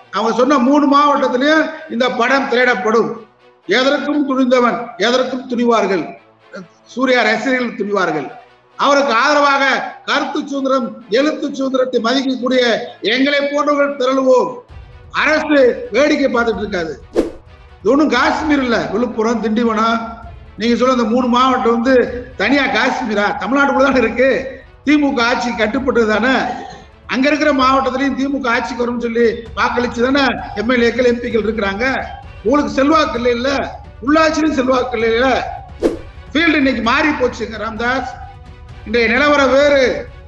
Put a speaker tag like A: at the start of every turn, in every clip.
A: அவங்க சொன்ன மூணு மாவட்டத்திலையும் இந்த படம் திரையிடப்படும் எதற்கும் துணிந்தவன் எதற்கும் துணிவார்கள் சூர்யா ரசிகர்கள் துணிவார்கள் அவருக்கு ஆதரவாக கருத்து சுதந்திரம் எழுத்து சுதந்திரத்தை மதிக்கக்கூடிய எங்களை போன்றவர்கள் திரளுவோம் அரசு வேடிக்கை பார்த்துட்டு இருக்காது இது ஒன்றும் காஷ்மீர் இல்ல விழுப்புரம் திண்டிவனம் நீங்க சொல்ல இந்த மூணு மாவட்டம் வந்து தனியா காஷ்மீரா தமிழ்நாட்டுக்குள்ள தானே இருக்கு திமுக ஆட்சி கட்டுப்பட்டது தானே அங்க இருக்கிற மாவட்டத்திலையும் திமுக ஆட்சிக்கு வரும்னு சொல்லி வாக்களிச்சு தானே எம்எல்ஏக்கள் எம்பிக்கள் இருக்கிறாங்க உங்களுக்கு செல்வாக்கு இல்லை இல்ல உள்ளாட்சியிலும் செல்வாக்கு இல்லை இல்ல ஃபீல்டு இன்னைக்கு மாறி போச்சுங்க ராம்தாஸ் இன்றைய நிலவரம் வேறு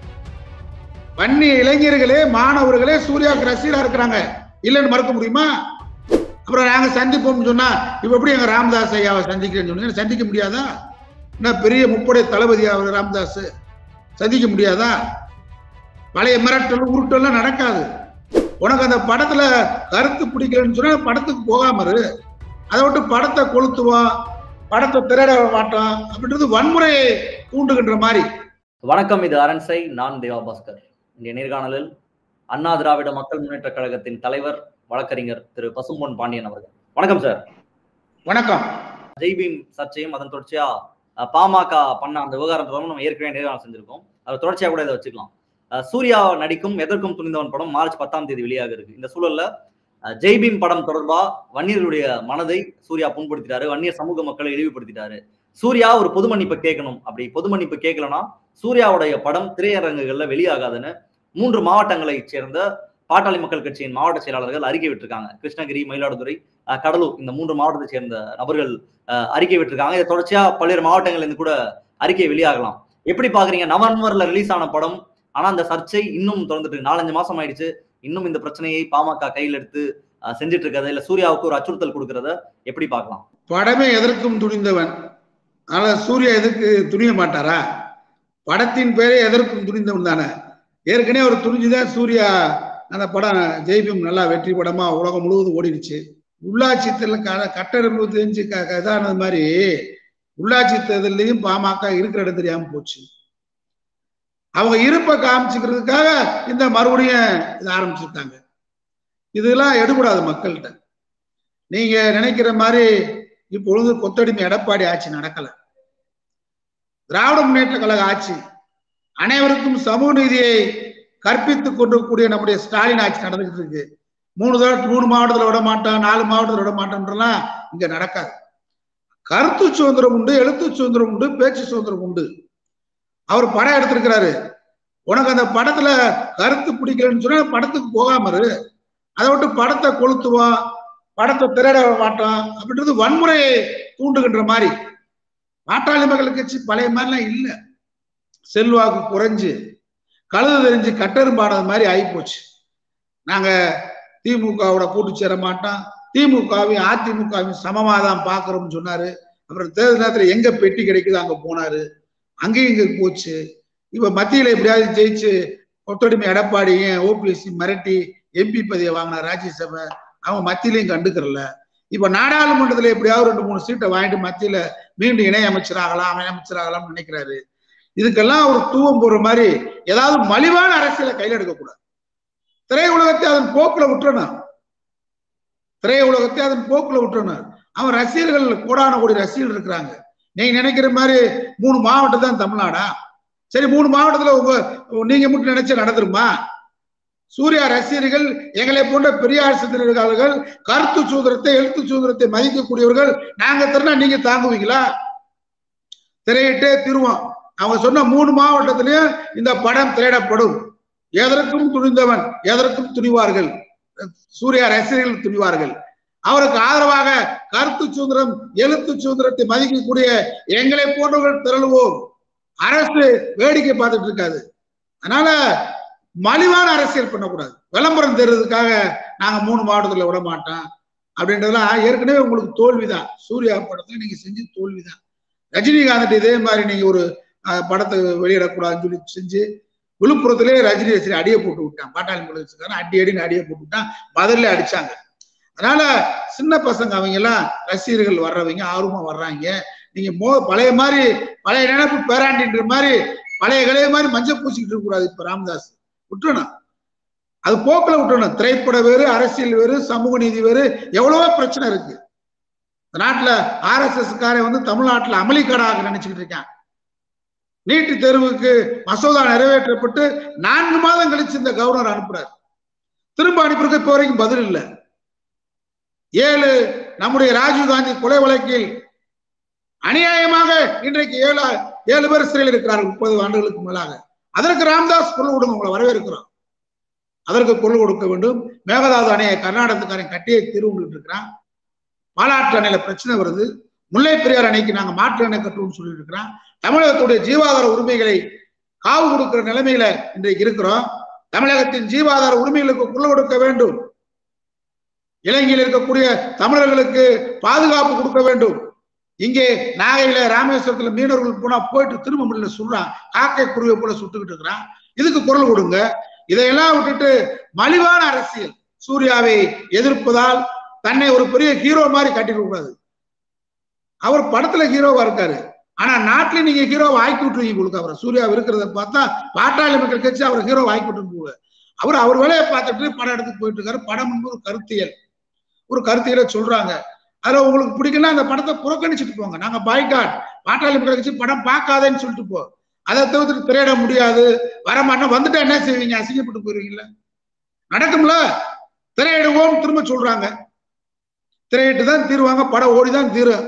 A: வன்னி இளைஞர்களே மாணவர்களே சூர்யாவுக்கு ரசிகரா இருக்கிறாங்க இல்லைன்னு மறக்க முடியுமா அப்புறம் நாங்க சந்திப்போம்னு சொன்னா இப்ப எப்படி எங்க ராமதாஸ் ஐயாவை சந்திக்கிறேன்னு சொன்னீங்க சந்திக்க முடியாதா என்ன பெரிய முப்படை தளபதி அவர் ராமதாஸ் சந்திக்க முடியாதா பழைய மிரட்டல் உருட்டெல்லாம் நடக்காது உனக்கு அந்த படத்துல கருத்து பிடிக்கலன்னு சொன்னா படத்துக்கு போகாம இரு அதை விட்டு படத்தை கொளுத்துவோம் படத்தை திரையிட மாட்டோம் அப்படின்றது வன்முறையை தூண்டுகின்ற மாதிரி
B: வணக்கம் இது அரண்சை நான் தேவா பாஸ்கர் இன்றைய நேர்காணலில் அண்ணா திராவிட மக்கள் முன்னேற்ற கழகத்தின் தலைவர் வழக்கறிஞர் திரு பசும்பொன் பாண்டியன் அவர்கள் வணக்கம் சார்
A: வணக்கம்
B: ஜெய்பீம் சர்ச்சையும் அதன் தொடர்ச்சியா அஹ், பாமக பண்ண அந்த விவகாரம் தொடர்பாக நம்ம ஏற்கனவே நேர்காணல் செஞ்சிருக்கோம் அது தொடர்ச்சியா கூட இதை வச்சுக்கலாம் அஹ், சூர்யா நடிக்கும் எதற்கும் துணிந்தவன் படம் மார்ச் பத்தாம் தேதி வெளியாக இருக்கு இந்த சூழல்ல அஹ், ஜெய்பீம் படம் தொடர்பா வன்னியர்களுடைய மனதை சூர்யா புண்படுத்திட்டாரு வன்னியர் சமூக மக்களை இழிவுபடுத்திட்டாரு சூர்யா ஒரு பொது மன்னிப்பு கேட்கணும் அப்படி பொது மன்னிப்பு கேட்கலனா சூர்யாவுடைய படம் திரையரங்குகள்ல வெளியாகாதுன்னு மூன்று மாவட்டங்களை சேர்ந்த பாட்டாளி மக்கள் கட்சியின் மாவட்ட செயலாளர்கள் அறிக்கை விட்டிருக்காங்க கிருஷ்ணகிரி மயிலாடுதுறை அஹ், கடலூர் இந்த மூன்று மாவட்டத்தை சேர்ந்த நபர்கள் அஹ், அறிக்கை விட்டிருக்காங்க இதை தொடர்ச்சியா பல்வேறு மாவட்டங்கள்ல இருந்து கூட அறிக்கை வெளியாகலாம் எப்படி பாக்குறீங்க நவம்பர்ல ரிலீஸ் ஆன படம் ஆனா அந்த சர்ச்சை இன்னும் தொடர்ந்துட்டு இருக்கு. நாலஞ்சு மாசம் ஆயிடுச்சு இன்னும் இந்த பிரச்சனையை பாமக கையில் எடுத்து அஹ், செஞ்சுட்டு இருக்கிறத இல்ல சூர்யாவுக்கு ஒரு அச்சுறுத்தல் கொடுக்கறத எப்படி பார்க்கலாம்
A: படமே எதற்கும் துணிந்தவன் ஆனா சூர்யா எதுக்கு துணிய மாட்டாரா படத்தின் பேரே எதற்கும் துணிந்தவன் தானே ஏற்கனவே ஒரு துணிஞ்சுதான் சூர்யா அந்த படம் ஜெய்பீம் நல்லா வெற்றி படமா உலகம் முழுவதும் ஓடிடுச்சு உள்ளாட்சி தேர்தல் க- கட்டெடுப்பு தெரிஞ்சு க- க- இதானது மாதிரி உள்ளாட்சி தேர்தலையும் பாமக இருக்கிற இடம் தெரியாம போச்சு அவங்க இருப்பை காமிச்சுக்கிறதுக்காக இந்த மறுபடியும் இதை ஆரம்பிச்சிருக்காங்க இதெல்லாம் எடுபடாது மக்கள்கிட்ட நீங்க நினைக்கிற மாதிரி இப்பொழுது கொத்தடிமை எடப்பாடி ஆட்சி நடக்கல திராவிட முன்னேற்ற கழக ஆட்சி அனைவருக்கும் சமூக நீதியை கற்பித்துக் கொண்டிருக்கக்கூடிய நம்முடைய ஸ்டாலின் ஆட்சி நடந்துகிட்டு இருக்கு மூணு தடவை மூணு மாவட்டத்துல விட மாட்டான் நாலு மாவட்டத்துல விட மாட்டான்றலாம் இங்க நடக்காது கருத்து சுதந்திரம் உண்டு எழுத்து சுதந்திரம் உண்டு பேச்சு சுதந்திரம் உண்டு அவர் படம் எடுத்திருக்கிறாரு உனக்கு அந்த படத்துல கருத்து பிடிக்கலன்னு சொன்னா படத்துக்கு போகாம இரு அதை விட்டு படத்தை கொளுத்துவோம் படத்தை திரையிட மாட்டோம் அப்படின்றது வன்முறையை தூண்டுகின்ற மாதிரி பாட்டாளி மக்கள் கட்சி பழைய மாதிரிலாம் இல்ல செல்வாக்கு குறைஞ்சு கழுது தெரிஞ்சு கட்டெரும்பானது மாதிரி ஆயிப்போச்சு நாங்க திமுகவோட கூட்டு சேர மாட்டோம் திமுகவையும் அதிமுகவையும் சமமா தான் பாக்குறோம்னு சொன்னாரு அப்புறம் தேர்தல் நேரத்துல எங்க பெட்டி கிடைக்குதோ அங்க போனாரு அங்கேயும் இங்க போச்சு இப்ப மத்தியில எப்படியாவது ஜெயிச்சு ஒத்துழைமை எடப்பாடியும் ஓபிஎஸ்சி மிரட்டி எம்பி பதவியை வாங்கின ராஜ்யசபை அவங்க மத்தியிலையும் கண்டுக்கிறல இப்ப நாடாளுமன்றத்துல எப்படியாவது ரெண்டு மூணு சீட்டை வாங்கிட்டு மத்தியில மீண்டும் இணை அமைச்சராகலாம் அமைச்சராகலாம்னு நினைக்கிறாரு இதுக்கெல்லாம் ஒரு தூவம் போடுற மாதிரி ஏதாவது மலிவான அரசியலை கையில் எடுக்கக்கூடாது திரையுலகத்தை அதன் போக்குல விட்டுறணும் திரையுலகத்தை அதன் போக்குல விட்டுறணும் அவன் ரசிகர்கள் கோடான கோடி ரசிகர்கள் இருக்கிறாங்க நீங்க நினைக்கிற மாதிரி மூணு மாவட்டம் தான் தமிழ்நாடா சரி மூணு மாவட்டத்துல உங்க நீங்க மட்டும் நினைச்சா நடந்துருமா சூர்யா ரசிகர்கள் எங்களை போன்ற பெரியார் சிந்தனையாளர்கள் கருத்து சுதந்திரத்தை எழுத்து சுதந்திரத்தை மதிக்கக்கூடியவர்கள் நாங்க திறனா நீங்க தாங்குவீங்களா திரையிட்டே திருவோம் அவங்க சொன்ன மூணு மாவட்டத்திலையும் இந்த படம் திரையிடப்படும் எதற்கும் துணிந்தவன் எதற்கும் துணிவார்கள் சூர்யா ரசிகர்கள் துணிவார்கள் அவருக்கு ஆதரவாக கருத்து சுதந்திரம் எழுத்து சுதந்திரத்தை மதிக்கக்கூடிய எங்களை போன்றவர்கள் திரளுவோம் அரசு வேடிக்கை பார்த்துட்டு இருக்காது அதனால மலிவான அரசியல் பண்ணக்கூடாது விளம்பரம் தருறதுக்காக நாங்க மூணு மாவட்டத்துல விட மாட்டோம் அப்படின்றதெல்லாம் ஏற்கனவே உங்களுக்கு தோல்விதான் சூர்யா படத்துல நீங்க செஞ்சு தோல்விதான் ரஜினிகாந்த் இதே மாதிரி நீங்க ஒரு அஹ், படத்தை வெளியிடக்கூடாதுன்னு சொல்லி செஞ்சு விழுப்புரத்திலே ரஜினி ரசிகர் அடியை போட்டு விட்டான் பாட்டாளி முதலமைச்சர் அடி அடின்னு அடியை போட்டு விட்டான் மதுரில் அடிச்சாங்க அதனால சின்ன பசங்க அவங்க எல்லாம் ரசிகர்கள் வர்றவங்க ஆர்வமா வர்றாங்க நீங்க மோ பழைய மாதிரி பழைய நினைப்பு பேராண்டின்ற மாதிரி பழைய கலைய மாதிரி மஞ்சள் பூசிக்கிட்டு இருக்க கூடாது இப்ப ராமதாஸ் விட்டுறணும் அது போக்கில் விட்டுணும் திரைப்பட வேறு அரசியல் வேறு சமூக நீதி வேறு எவ்வளவோ பிரச்சனை இருக்கு இந்த நாட்டுல ஆர்எஸ்எஸ் காரை வந்து தமிழ்நாட்டுல அமளிக்கடாக நினைச்சுக்கிட்டு இருக்கான் நீட்டு தேர்வுக்கு மசோதா நிறைவேற்றப்பட்டு நான்கு மாதம் கழிச்சு இந்த கவர்னர் அனுப்புறாரு திரும்ப அனுப்பியிருக்க இப்போ வரைக்கும் பதில் இல்லை ஏழு நம்முடைய ராஜீவ்காந்தி கொலை வழக்கில் அநியாயமாக இன்றைக்கு ஏழு ஏழு பேர் சிறையில் இருக்கிறார்கள் முப்பது ஆண்டுகளுக்கு மேலாக அதற்கு ராம்தாஸ் குரல் கொடுங்க உங்களை வரவேற்கிறோம் அதற்கு குரல் கொடுக்க வேண்டும் மேகதாது அணையை கர்நாடகத்துக்காரன் கட்டியை தீர்வு இருக்கிறான் பாலாற்று அணையில பிரச்சனை வருது முல்லை பெரியார் அணைக்கு நாங்க மாற்று அணை கட்டுவோம்னு சொல்லிட்டு இருக்கிறோம் தமிழகத்துடைய ஜீவாதார உரிமைகளை காவு கொடுக்கிற நிலைமையில இன்றைக்கு இருக்கிறோம் தமிழகத்தின் ஜீவாதார உரிமைகளுக்கு குரல் கொடுக்க வேண்டும் இலங்கையில் இருக்கக்கூடிய தமிழர்களுக்கு பாதுகாப்பு கொடுக்க வேண்டும் இங்கே நாகையில ராமேஸ்வரத்துல மீனவர்கள் போனா போயிட்டு திரும்ப முடியல சொல்றான் காக்கை குருவை போல சுட்டுக்கிட்டு இருக்கிறான் இதுக்கு குரல் கொடுங்க இதையெல்லாம் விட்டுட்டு மலிவான அரசியல் சூர்யாவை எதிர்ப்பதால் தன்னை ஒரு பெரிய ஹீரோ மாதிரி காட்டிக்க கூடாது அவர் படத்துல ஹீரோவா இருக்காரு ஆனா நாட்டுல நீங்க ஹீரோவை ஆக்கி விட்டுருவீங்க கொடுக்க அவர் சூர்யா இருக்கிறத பார்த்தா பாட்டாளி மக்கள் கட்சி அவர் ஹீரோ ஆக்கி விட்டு அவர் அவர் வேலையை பார்த்துட்டு படம் எடுத்து போயிட்டு இருக்காரு படம் என்பது ஒரு கருத்தியல் ஒரு கருத்தியலை சொல்றாங்க அதுல உங்களுக்கு பிடிக்குன்னா அந்த படத்தை புறக்கணிச்சுட்டு போங்க நாங்க பாய்காட் பாட்டாளி மக்கள் கட்சி படம் பார்க்காதேன்னு சொல்லிட்டு போ அதை தவிர்த்துட்டு திரையிட முடியாது வரமாட்டோம் வந்துட்டா என்ன செய்வீங்க அசிங்கப்பட்டு போயிருவீங்களா நடக்கும்ல திரையிடுவோம் திரும்ப சொல்றாங்க திரையிட்டு தான் தீருவாங்க படம் ஓடிதான் தீரும்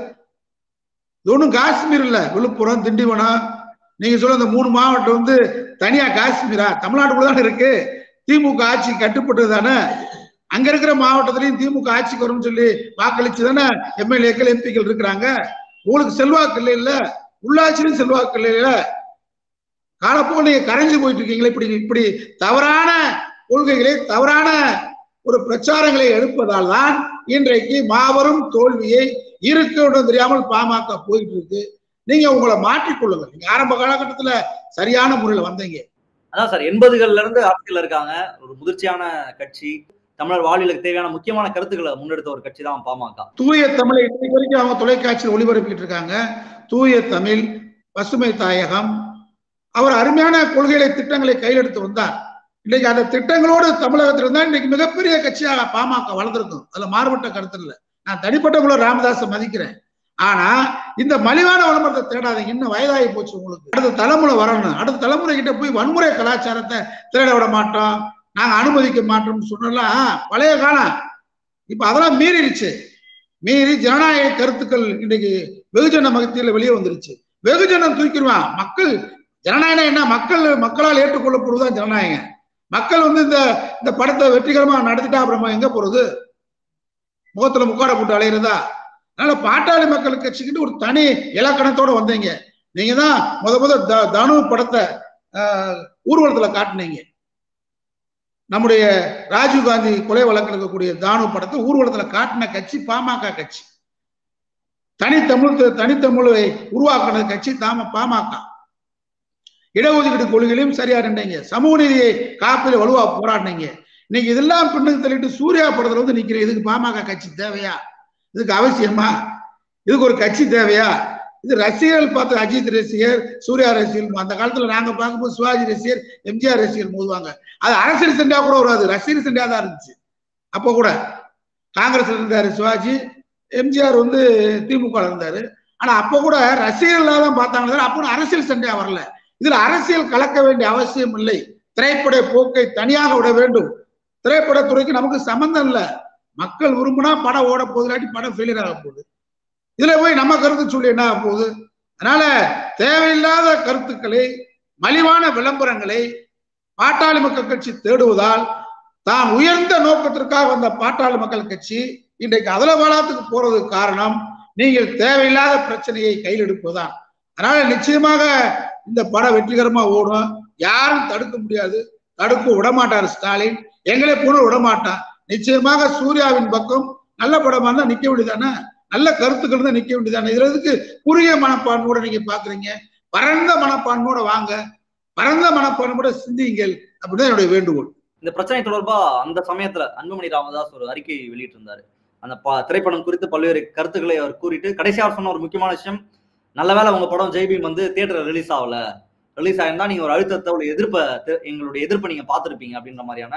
A: இது ஒன்றும் காஷ்மீர் இல்ல விழுப்புரம் திண்டிவனம் நீங்க சொல்ல இந்த மூணு மாவட்டம் வந்து தனியா காஷ்மீரா தமிழ்நாட்டுக்குள்ள தானே இருக்கு திமுக ஆட்சி கட்டுப்பட்டது தானே அங்க இருக்கிற மாவட்டத்திலையும் திமுக ஆட்சிக்கு வரும்னு சொல்லி வாக்களிச்சு தானே எம்எல்ஏக்கள் எம்பிக்கள் இருக்கிறாங்க உங்களுக்கு செல்வாக்கு இல்லை இல்ல உள்ளாட்சியிலும் செல்வாக்கு இல்லை இல்ல காலப்போல் நீங்க கரைஞ்சு போயிட்டு இருக்கீங்களே இப்படி இப்படி தவறான கொள்கைகளை தவறான ஒரு பிரச்சாரங்களை எடுப்பதால் தான் இன்றைக்கு மாபெரும் தோல்வியை இருக்க தெரியாமல் பாமக போயிட்டு இருக்கு நீங்க உங்களை மாற்றிக்கொள்ளுங்க நீங்க ஆரம்ப காலகட்டத்துல சரியான முறையில வந்தீங்க
B: அதான் சார் எண்பதுகள்ல இருந்து அரசியல் இருக்காங்க ஒரு முதிர்ச்சியான கட்சி தமிழர் வாழ்விலுக்கு தேவையான முக்கியமான கருத்துக்களை முன்னெடுத்த ஒரு கட்சி தான் பாமக
A: தூய தமிழை இன்னைக்கு வரைக்கும் அவங்க தொலைக்காட்சியில் ஒளிபரப்பிட்டு இருக்காங்க தூய தமிழ் பசுமை தாயகம் அவர் அருமையான கொள்கைகளை திட்டங்களை கையில் எடுத்து வந்தார் இன்னைக்கு அந்த திட்டங்களோடு தமிழகத்தில் இருந்தா இன்னைக்கு மிகப்பெரிய கட்சியாக பாமக வளர்ந்திருக்கும் அதுல மாறுபட்ட கருத்து இல்லை நான் தனிப்பட்ட முறை ராமதாஸை மதிக்கிறேன் ஆனா இந்த மலிவான விளம்பரத்தை தேடாதீங்க இன்னும் வயதாகி போச்சு உங்களுக்கு அடுத்த தலைமுறை வரணும் அடுத்த தலைமுறை கிட்ட போய் வன்முறை கலாச்சாரத்தை தேட விட மாட்டோம் நாங்க அனுமதிக்க மாட்டோம்னு சொன்னலாம் பழைய காலம் இப்ப அதெல்லாம் மீறிடுச்சு மீறி ஜனநாயக கருத்துக்கள் இன்னைக்கு வெகுஜன மகத்தியில வெளியே வந்துருச்சு வெகுஜனம் தூக்கிடுவான் மக்கள் ஜனநாயகம் என்ன மக்கள் மக்களால் ஏற்றுக்கொள்ளப்படுவதுதான் ஜனநாயகம் மக்கள் வந்து இந்த இந்த படத்தை வெற்றிகரமா நடத்திட்டா அப்புறமா எங்க போறது முகத்துல முக்காட போட்டு அலையிறதா அதனால பாட்டாளி மக்கள் கட்சிக்கிட்டு ஒரு தனி இலக்கணத்தோட வந்தீங்க நீங்க தான் முத முத த- தனு படத்தை ஆஹ், ஊர்வலத்துல காட்டுனீங்க நம்முடைய ராஜீவ்காந்தி கொலை வழக்கு இருக்கக்கூடிய தானு படத்தை ஊர்வலத்துல காட்டின கட்சி பாமக கட்சி தனித்தமிழ் தனித்தமிழை உருவாக்கின கட்சி தாம பாமக இடஒதுக்கீடு கொள்கையிலும் சரியா இருந்தீங்க சமூக நீதியை காப்பில வலுவா போராடினீங்க இன்னைக்கு இதெல்லாம் பின்னுக்கு தள்ளிட்டு சூர்யா படத்துல வந்து நிக்கிறேன் இதுக்கு பாமக கட்சி தேவையா இதுக்கு அவசியமா இதுக்கு ஒரு கட்சி தேவையா இது ரசிகர்கள் பார்த்து அஜித் ரசிகர் சூர்யா ரசிகர் அந்த காலத்துல நாங்க பார்க்கும்போது சிவாஜி ரசிகர் எம்ஜிஆர் ரசிகர் மோதுவாங்க அது அரசியல் சண்டையா கூட வராது ரசிகர் சண்டையா தான் இருந்துச்சு அப்போ கூட காங்கிரஸ்ல இருந்தாரு சிவாஜி எம்ஜிஆர் வந்து திமுக இருந்தாரு ஆனா அப்ப கூட ரசிகர்களா தான் பார்த்தாங்க தவிர அப்போ அரசியல் சண்டையா வரல இதுல அரசியல் கலக்க வேண்டிய அவசியம் இல்லை திரைப்பட போக்கை தனியாக விட வேண்டும் திரைப்படத்துறைக்கு நமக்கு சம்பந்தம் இல்ல மக்கள் விரும்பினா படம் ஓட போகுது இல்லாட்டி படம் ஃபெயிலியர் ஆக போகுது இதுல போய் நம்ம கருத்து சொல்லி என்ன ஆக போகுது அதனால தேவையில்லாத கருத்துக்களை மலிவான விளம்பரங்களை பாட்டாளி மக்கள் கட்சி தேடுவதால் தான் உயர்ந்த நோக்கத்திற்காக வந்த பாட்டாளி மக்கள் கட்சி இன்றைக்கு அதலபாலத்துக்கு போறதுக்கு காரணம் நீங்கள் தேவையில்லாத பிரச்சனையை கையில் எடுப்பதுதான் அதனால நிச்சயமாக இந்த படம் வெற்றிகரமா ஓடும் யாரும் தடுக்க முடியாது தடுக்க விடமாட்டார் ஸ்டாலின் எங்களை போன விடமாட்டான் நிச்சயமாக சூர்யாவின் பக்கம் நல்ல படமா இருந்தா நிக்க வேண்டியதானே நல்ல கருத்துக்கள் தான் நிக்க வேண்டியதானே இதுல எதுக்கு குறுகிய மனப்பான்மையோட நீங்க பாக்குறீங்க பரந்த மனப்பான்மையோட வாங்க பரந்த மனப்பான்மையோட சிந்தியுங்கள் அப்படிதான் என்னுடைய வேண்டுகோள்
B: இந்த பிரச்சனை தொடர்பா அந்த சமயத்துல அன்புமணி ராமதாஸ் ஒரு அறிக்கை வெளியிட்டிருந்தாரு அந்த ப- திரைப்படம் குறித்து பல்வேறு கருத்துக்களை அவர் கூறிட்டு கடைசியா அவர் சொன்ன ஒரு முக்கியமான விஷயம் நல்ல வேளை உங்க படம் ஜெய்பீம் வந்து தியேட்டர் ரிலீஸ் ஆகல ரிலீஸ் ஆயிருந்தா நீங்க ஒரு அழுத்தத்தை ஒரு எதிர்ப்பை தெ- எங்களுடைய எதிர்ப்பை நீங்க பார்த்திருப்பீங்க அப்படின்ற மாதிரியான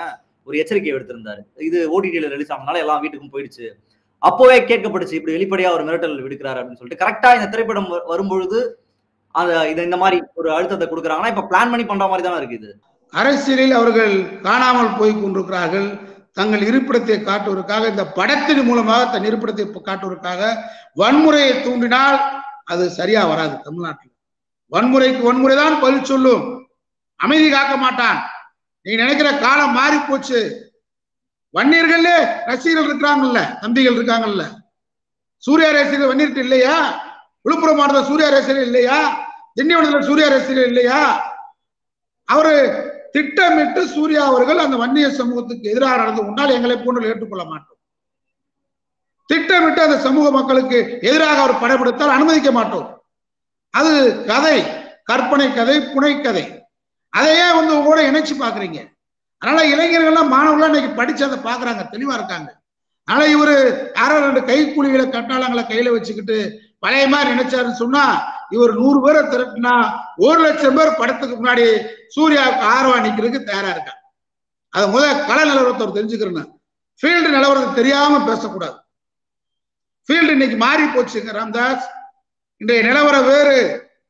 B: ஒரு எச்சரிக்கை எடுத்திருந்தாரு இது ஓடிடியில ரிலீஸ் ஆனதுனால எல்லாம் வீட்டுக்கும் போயிடுச்சு அப்போவே கேட்கப்பட்டுச்சு இப்படி வெளிப்படையா ஒரு மிரட்டல் விடுக்கிறாரு அப்படின்னு சொல்லிட்டு கரெக்டா இந்த திரைப்படம் வ- வரும்பொழுது அந்த இது இந்த மாதிரி ஒரு அழுத்தத்தை கொடுக்குறாங்கன்னா இப்ப பிளான் பண்ணி பண்ற மாதிரி தானே இருக்கு இது
A: அரசியலில் அவர்கள் காணாமல் போய் கொண்டிருக்கிறார்கள் தங்கள் இருப்பிடத்தை காட்டுவதற்காக இந்த படத்தின் மூலமாக தன் இருப்பிடத்தை காட்டுவதற்காக வன்முறையை தூண்டினால் அது சரியா வராது தமிழ்நாட்டில் வன்முறைக்கு வன்முறை தான் பதில் சொல்லும் அமைதி காக்க மாட்டான் நீ நினைக்கிற காலம் மாறி போச்சு வன்னியர்கள்ல ரசிகர்கள் இருக்கிறாங்கல்ல தம்பிகள் இருக்காங்கல்ல சூர்யா ரசிகர்கள் வன்னியர்கிட்ட இல்லையா விழுப்புரம் மாவட்டத்தில் சூர்யா ரசிகர்கள் இல்லையா திண்டிவனத்தில் சூர்யா ரசிகர்கள் இல்லையா அவரு திட்டமிட்டு சூர்யா அவர்கள் அந்த வன்னிய சமூகத்துக்கு எதிராக நடந்து கொண்டால் எங்களை போன்று ஏற்றுக்கொள்ள மாட்டோம் திட்டமிட்டு அந்த சமூக மக்களுக்கு எதிராக அவர் படைபடுத்தால் அனுமதிக்க மாட்டோம் அது கதை கற்பனை கதை புனைக்கதை அதையே வந்து உங்களோட இணைச்சு பாக்குறீங்க அதனால இளைஞர்கள்லாம் மாணவர்கள்லாம் இன்னைக்கு படிச்சு அதை பாக்குறாங்க தெளிவா இருக்காங்க அதனால இவரு யாரோ ரெண்டு கைக்கூலிகளை கட்டாளங்களை கையில வச்சுக்கிட்டு பழைய மாதிரி நினைச்சாருன்னு சொன்னா இவர் நூறு பேரை திரட்டினா ஒரு லட்சம் பேர் படத்துக்கு முன்னாடி சூர்யாவுக்கு ஆர்வம் நிக்கிறதுக்கு தயாரா இருக்காங்க அதை முத கள நிலவரத்தை அவர் தெரிஞ்சுக்கிறேன் ஃபீல்டு நிலவரத்தை தெரியாம பேசக்கூடாது ஃபீல்டு இன்னைக்கு மாறி போச்சுங்க ராம்தாஸ் இன்றைய நிலவரம் வேறு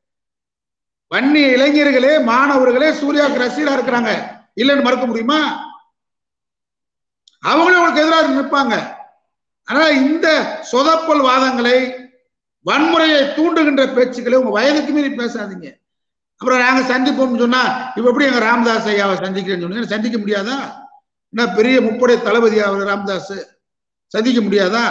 A: வன்னிய இளைஞர்களே மாணவர்களே சூர்யாவுக்கு ரசிகரா இருக்கிறாங்க இல்லைன்னு மறக்க முடியுமா அவங்களும் அவங்களுக்கு எதிராக நிற்பாங்க அதனால இந்த சொதப்பல் வாதங்களை வன்முறையை தூண்டுகின்ற பேச்சுக்களை உங்க வயதுக்கு மீறி பேசாதீங்க அப்புறம் நாங்க சந்திப்போம்னு சொன்னா இப்ப எப்படி எங்க ராமதாஸ் ஐயாவை சந்திக்கிறேன்னு சொன்னீங்க சந்திக்க முடியாதா என்ன பெரிய முப்படை தளபதி அவர் ராமதாஸ் சந்திக்க முடியாதா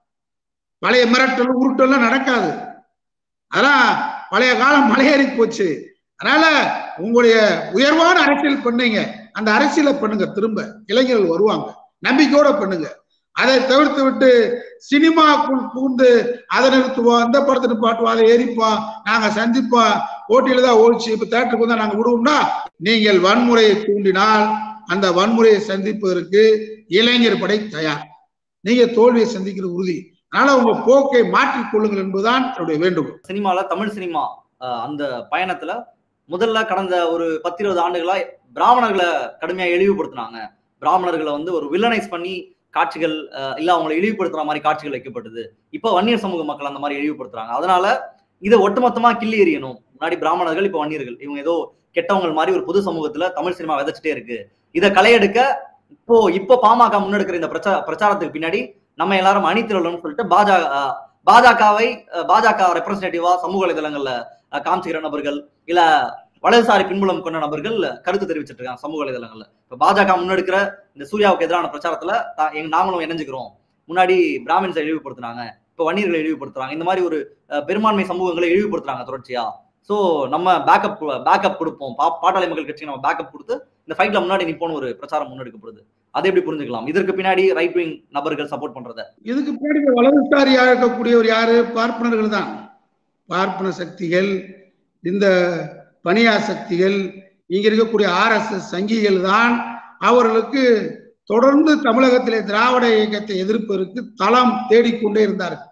A: பழைய மிரட்டல் உருட்டெல்லாம் நடக்காது அதான் பழைய காலம் மலையேறி போச்சு அதனால உங்களுடைய உயர்வான அரசியல் பண்ணீங்க அந்த அரசியலை பண்ணுங்க திரும்ப இளைஞர்கள் வருவாங்க நம்பிக்கையோட பண்ணுங்க அதை தவிர்த்து விட்டு சினிமாக்குள் புகுந்து அதை நிறுத்துவோம் இந்த படத்தை நிப்பாட்டுவோம் அதை எரிப்போம் நாங்க சந்திப்போம் போட்டியில தான் ஓடிச்சு இப்ப தேட்டருக்கு வந்தா நாங்க விடுவோம்னா நீங்கள் வன்முறையை தூண்டினால் அந்த வன்முறையை சந்திப்பதற்கு இளைஞர் படை தயார் நீங்க தோல்வியை சந்திக்கிற உறுதி அதனால உங்க போக்கை மாற்றிக் கொள்ளுங்கள் என்பதுதான் என்னுடைய வேண்டுகோள்
B: சினிமால தமிழ் சினிமா அஹ், அந்த பயணத்துல முதல்ல கடந்த ஒரு பத்து இருபது ஆண்டுகளா பிராமணர்களை கடுமையா இழிவுபடுத்தினாங்க பிராமணர்களை வந்து ஒரு வில்லனைஸ் பண்ணி காட்சிகள் அஹ், இல்ல அவங்களை இழிவுபடுத்துற மாதிரி காட்சிகள் வைக்கப்பட்டது இப்ப வன்னியர் சமூக மக்கள் அந்த மாதிரி இழிவுபடுத்துறாங்க அதனால இதை ஒட்டுமொத்தமா கிள்ளி எறியணும் முன்னாடி பிராமணர்கள் இப்ப வன்னியர்கள் இவங்க ஏதோ கெட்டவங்க மாதிரி ஒரு பொது சமூகத்துல தமிழ் சினிமா விதைச்சிட்டே இருக்கு இதை களையெடுக்க இப்போ இப்போ பாமக முன்னெடுக்கிற இந்த பிரச்சார பிரச்சாரத்துக்கு பின்னாடி நம்ம எல்லாரும் அணிதிரளணும்னு சொல்லிட்டு பாஜக அஹ், பாஜகவை அஹ், பாஜக ரெப்ரஸன்டேட்டிவா சமூக வலைதளங்கள்ல அஹ், காமிச்சுக்கிற நபர்கள் இல்ல வலதுசாரி பின்புலம் கொண்ட நபர்கள் கருத்து தெரிவிச்சிட்டு இருக்காங்க சமூக வலைதளங்கள்ல இப்ப பாஜக முன்னெடுக்கிற இந்த சூர்யாவுக்கு எதிரான பிரச்சாரத்துல தா- எங்க நாங்களும் இணைஞ்சுக்கிறோம் முன்னாடி பிராமின்ஸை இழிவுபடுத்துனாங்க இப்ப வன்னியர்களை இழிவுபடுத்துறாங்க இந்த மாதிரி ஒரு அஹ், பெரும்பான்மை சமூகங்களை இழிவுபடுத்துறாங்க தொடர்ச்சியா சோ நம்ம பேக்கப் பேக்கப் கொடுப்போம் பா- பாட்டாளி மக்கள் கட்சிக்கு நம்ம பேக்கப் கொடுத்து இந்த ஃபைட்ல முன்னாடி நிப்போன்னு ஒரு பிரச்சாரம் முன்னெடுக்கப்படுது அதை எப்படி புரிஞ்சுக்கலாம் இதற்கு பின்னாடி ரைட் விங் நபர்கள் சப்போர்ட் பண்றத
A: இதுக்கு பின்னாடி இந்த வலதுசாரியா இருக்கக்கூடியவர் யாரு பார்ப்பனர்கள் தான் பார்ப்பன சக்திகள் இந்த பனியா சக்திகள் இங்க இருக்கக்கூடிய ஆர்எஸ்எஸ் சங்கிகள் தான் அவர்களுக்கு தொடர்ந்து தமிழகத்திலே திராவிட இயக்கத்தை எதிர்ப்பதற்கு தளம் தேடிக்கொண்டே இருந்தார்கள்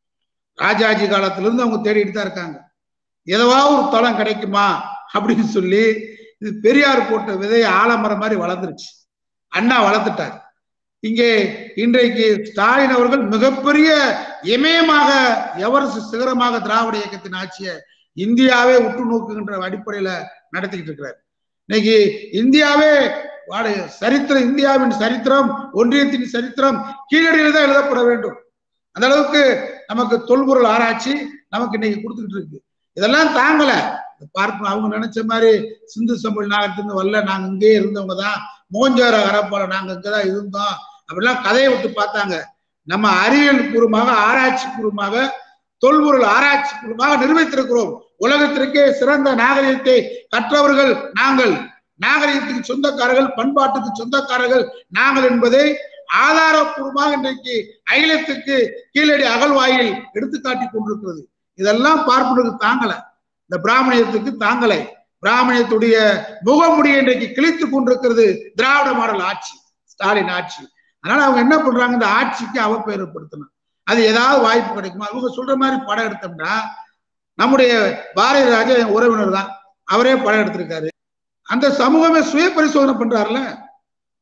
A: ராஜாஜி காலத்திலிருந்து அவங்க தேடிட்டு தான் இருக்காங்க எதவா ஒரு தளம் கிடைக்குமா அப்படின்னு சொல்லி இது பெரியார் போட்ட விதைய ஆலமரம் மாதிரி வளர்ந்துருச்சு அண்ணா வளர்த்துட்டார் இங்கே இன்றைக்கு ஸ்டாலின் அவர்கள் மிகப்பெரிய இமயமாக எவரஸ்ட் சிகரமாக திராவிட இயக்கத்தின் ஆட்சியை இந்தியாவே உற்று நோக்குகின்ற அடிப்படையில நடத்திக்கிட்டு இருக்கிறார் இன்னைக்கு இந்தியாவே வாடு சரித்திரம் இந்தியாவின் சரித்திரம் ஒன்றியத்தின் சரித்திரம் கீழடியில் தான் எழுதப்பட வேண்டும் அந்த அளவுக்கு நமக்கு தொல்பொருள் ஆராய்ச்சி நமக்கு இன்னைக்கு கொடுத்துக்கிட்டு இருக்கு இதெல்லாம் தாங்கல பார்ப்போம் அவங்க நினைச்ச மாதிரி சிந்து சம்பள் நாகத்திலிருந்து வரல நாங்க இங்கேயே இருந்தவங்க தான் மோஞ்சார அரப்பால நாங்க இங்கதான் இருந்தோம் அப்படிலாம் கதையை விட்டு பார்த்தாங்க நம்ம அறிவியல் பூர்வமாக ஆராய்ச்சி பூர்வமாக தொல்பொருள் ஆராய்ச்சி பூர்வமாக நிரூபித்திருக்கிறோம் உலகத்திற்கே சிறந்த நாகரிகத்தை கற்றவர்கள் நாங்கள் நாகரிகத்துக்கு சொந்தக்காரர்கள் பண்பாட்டுக்கு சொந்தக்காரர்கள் நாங்கள் என்பதை ஆதாரப்பூர்வமாக இன்றைக்கு அகிலத்துக்கு கீழடி அகழ்வாயில் எடுத்துக்காட்டி கொண்டிருக்கிறது இதெல்லாம் பார்ப்பதற்கு தாங்கல இந்த பிராமணியத்துக்கு தாங்கலை பிராமணியத்துடைய முகமுடியை இன்றைக்கு கிழித்து கொண்டிருக்கிறது திராவிட மாடல் ஆட்சி ஸ்டாலின் ஆட்சி அதனால அவங்க என்ன பண்றாங்க இந்த ஆட்சிக்கு அவப்பெயர் ஏற்படுத்தணும் அது ஏதாவது வாய்ப்பு கிடைக்குமா அவங்க சொல்ற மாதிரி படம் எடுத்தோம்னா நம்முடைய பாரதி ராஜா என் உறவினர் தான் அவரே படம் எடுத்திருக்காரு அந்த சமூகமே சுய பரிசோதனை பண்றாருல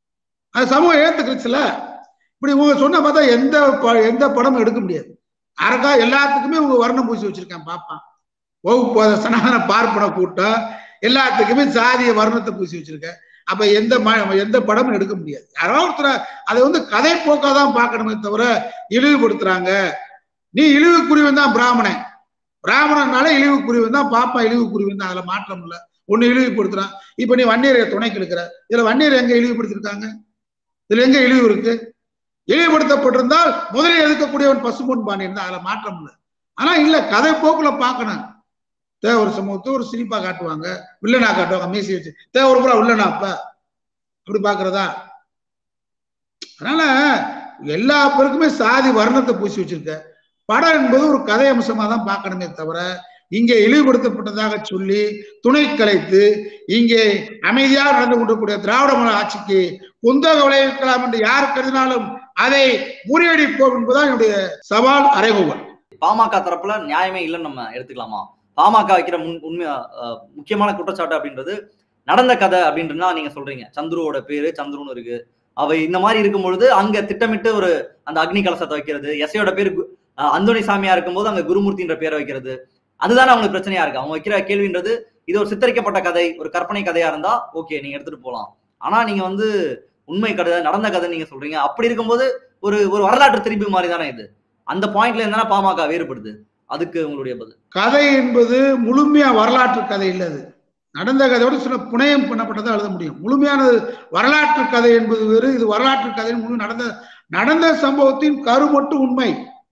A: அது சமூகம் ஏத்துக்கிச்சுல இப்படி உங்க சொன்ன பார்த்தா எந்த ப- எந்த படமும் எடுக்க முடியாது அரக்கா எல்லாத்துக்குமே உங்க வர்ணம் பூசி வச்சிருக்கேன் பாப்பான் வகுப்பு சனாதன பார்ப்பன கூட்டம் எல்லாத்துக்குமே சாதிய வர்ணத்தை பூசி வச்சிருக்க அப்ப எந்த ம- எந்த படமும் எடுக்க முடியாது யாரோ ஒருத்தர அதை வந்து கதை போக்காதான் பார்க்கணுமே தவிர இழிவுபடுத்துறாங்க நீ இழிவுக்குரியவன் தான் பிராமணன் பிராமணனால இழிவுக்குரியவன் தான் பாப்பா இழிவுக்குரியவன் தான் அதுல மாற்றம் இல்ல ஒண்ணு இழிவுபடுத்துறான் இப்ப நீ வன்னியரை துணைக்கு இருக்கிற இதுல வன்னியர் எங்க இழிவுபடுத்திருக்காங்க இதுல எங்க இழிவு இருக்கு இழிவுபடுத்தப்பட்டிருந்தால் முதலில் எதிர்க்கக்கூடியவன் பசும்பொன் பாண்டியன் தான் அதுல மாற்றம் இல்லை ஆனா இல்ல கதை போக்குல பார்க்கணும் தேவர் சமூகத்தை ஒரு சிரிப்பா காட்டுவாங்க வில்லனா காட்டுவாங்க மீசி வச்சு தேவர் பூரா வில்லனா அப்ப அப்படி பாக்குறதா அதனால எல்லா பேருக்குமே சாதி வர்ணத்தை பூசி வச்சிருக்க படம் என்பது ஒரு கதை அம்சமா தான் பார்க்கணுமே தவிர இங்கே இழிவுபடுத்தப்பட்டதாக சொல்லி துணை கலைத்து இங்கே அமைதியாக நடந்து கொண்டிருக்கூடிய திராவிட மாடல் ஆட்சிக்கு குந்தக விளைவிக்கலாம் என்று யார் கருதினாலும் அதை முறியடிப்போம் என்பதுதான் என்னுடைய சவால் அறைகோவல்
B: பாமக தரப்புல நியாயமே இல்லைன்னு நம்ம எடுத்துக்கலாமா பாமக வைக்கிற முன் உண்மை அஹ், முக்கியமான குற்றச்சாட்டு அப்படின்றது நடந்த கதை அப்படின்றதுனா நீங்க சொல்றீங்க சந்துருவோட பேரு சந்துருன்னு இருக்கு அவை இந்த மாதிரி இருக்கும் பொழுது அங்க திட்டமிட்டு ஒரு அந்த அக்னி கலசத்தை வைக்கிறது எஸ்ஐயோட பேரு கு- அஹ், அந்தோணி சாமியா இருக்கும்போது அங்க குருமூர்த்தின்ற பேரை வைக்கிறது அதுதானே அவங்களுக்கு பிரச்சனையா இருக்கு அவங்க வைக்கிற கேள்வின்றது இது ஒரு சித்தரிக்கப்பட்ட கதை ஒரு கற்பனை கதையா இருந்தா ஓகே நீங்க எடுத்துட்டு போலாம் ஆனா நீங்க வந்து உண்மை கதை நடந்த கதை நீங்க சொல்றீங்க அப்படி இருக்கும்போது ஒரு ஒரு வரலாற்று திருப்பி மாதிரி தானே இது அந்த பாயிண்ட்ல இருந்தா பாமக வேறுபடுது அதுக்கு உங்களுடைய பதில்
A: கதை என்பது முழுமையா வரலாற்று கதை இல்லை அது நடந்த கதையோட சில புனையம் பண்ணப்பட்டதை எழுத முடியும் முழுமையானது வரலாற்று கதை என்பது வேறு இது வரலாற்று கதை முழு நடந்த நடந்த சம்பவத்தின் கரு மட்டும் உண்மை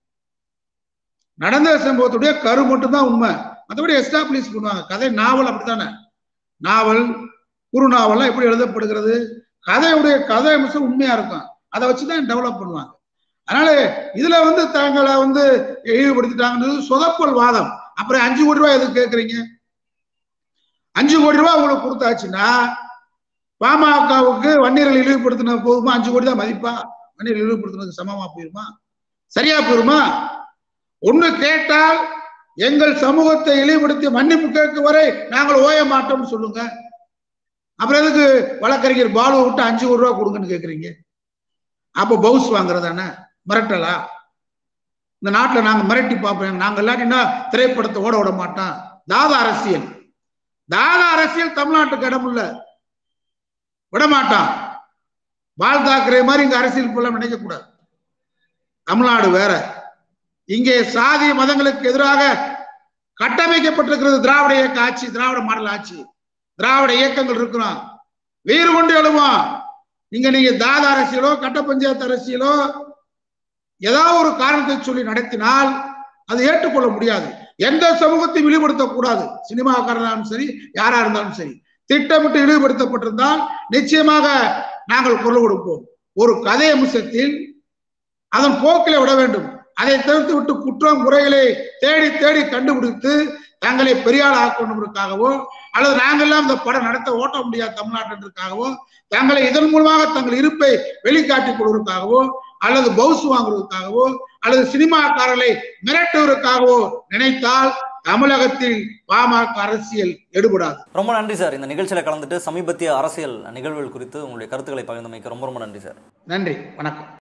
A: நடந்த சம்பவத்துடைய கரு மட்டும் தான் உண்மை மற்றபடி எஸ்டாப்ளிஷ் பண்ணுவாங்க கதை நாவல் அப்படித்தானே நாவல் குறுநாவல்லாம் எப்படி எழுதப்படுகிறது கதையுடைய கதை அம்சம் உண்மையா இருக்கும் அதை வச்சுதான் டெவலப் பண்ணுவாங்க அதனால இதுல வந்து தங்களை வந்து இழிவுபடுத்திட்டாங்கன்றது சொதப்பல் வாதம் அப்புறம் அஞ்சு கோடி ரூபாய் எதுக்கு கேக்குறீங்க அஞ்சு கோடி ரூபாய் உங்களுக்கு கொடுத்தாச்சுன்னா பாமகவுக்கு வன்னியர்கள் இழிவுபடுத்தின போதுமா அஞ்சு கோடி தான் மதிப்பா வன்னியர்கள் இழிவுபடுத்தினதுக்கு சமமா போயிருமா சரியா போயிருமா ஒண்ணு கேட்டால் எங்கள் சமூகத்தை இழிவுபடுத்தி மன்னிப்பு கேட்கும் வரை நாங்கள் ஓய மாட்டோம்னு சொல்லுங்க அப்புறம் எதுக்கு வழக்கறிஞர் பாலு விட்டு அஞ்சு கோடி ரூபாய் கொடுங்கன்னு கேக்குறீங்க அப்போ பவுஸ் வாங்குறதானே மிரட்டலா இந்த நாட்டுல நாங்க மிரட்டி பார்ப்போம் நாங்க இல்லாட்டினா திரைப்படத்தை ஓட விட மாட்டோம் தாதா அரசியல் தாதா அரசியல் தமிழ்நாட்டுக்கு இடம் இல்ல விட மாட்டான் பால் தாக்கரே மாதிரி இங்க அரசியல் போல நினைக்க கூடாது தமிழ்நாடு வேற இங்கே சாதி மதங்களுக்கு எதிராக கட்டமைக்கப்பட்டிருக்கிறது திராவிட இயக்க ஆட்சி திராவிட மாடல் ஆட்சி திராவிட இயக்கங்கள் இருக்கிறோம் வீறு கொண்டு எழுவோம் இங்க நீங்க தாத அரசியலோ கட்ட பஞ்சாயத்து அரசியலோ ஏதாவது ஒரு காரணத்தை சொல்லி நடத்தினால் அது ஏற்றுக்கொள்ள முடியாது எந்த சமூகத்தையும் இழிவுபடுத்தக்கூடாது சினிமாக்காரனாலும் சரி யாரா இருந்தாலும் சரி திட்டமிட்டு இழிவுபடுத்தப்பட்டிருந்தால் நிச்சயமாக நாங்கள் குரல் கொடுப்போம் ஒரு கதை அம்சத்தில் அதன் போக்கிலே விட வேண்டும் அதை தவிர்த்து விட்டு குற்றம் குறைகளை தேடி தேடி கண்டுபிடித்து தங்களை பெரியாள் ஆக்கணுன்றதுக்காகவோ அல்லது நாங்கெல்லாம் இந்த படம் நடத்த ஓட்ட முடியாது தமிழ்நாட்டிற்காகவோ தங்களை இதன் மூலமாக தங்கள் இருப்பை வெளிக்காட்டிக் கொள்வதற்காகவோ அல்லது பவுஸ் வாங்குவதற்காகவோ அல்லது சினிமாக்காரர்களை மிரட்டுவதற்காகவோ நினைத்தால் தமிழகத்தில் பாமக அரசியல் எடுபடாது
B: ரொம்ப நன்றி சார் இந்த நிகழ்ச்சியில கலந்துட்டு சமீபத்திய அரசியல் நிகழ்வுகள் குறித்து உங்களுடைய கருத்துக்களை பகிர்ந்தமைக்கு ரொம்ப ரொம்ப நன்றி சார்
A: நன்றி வணக்கம்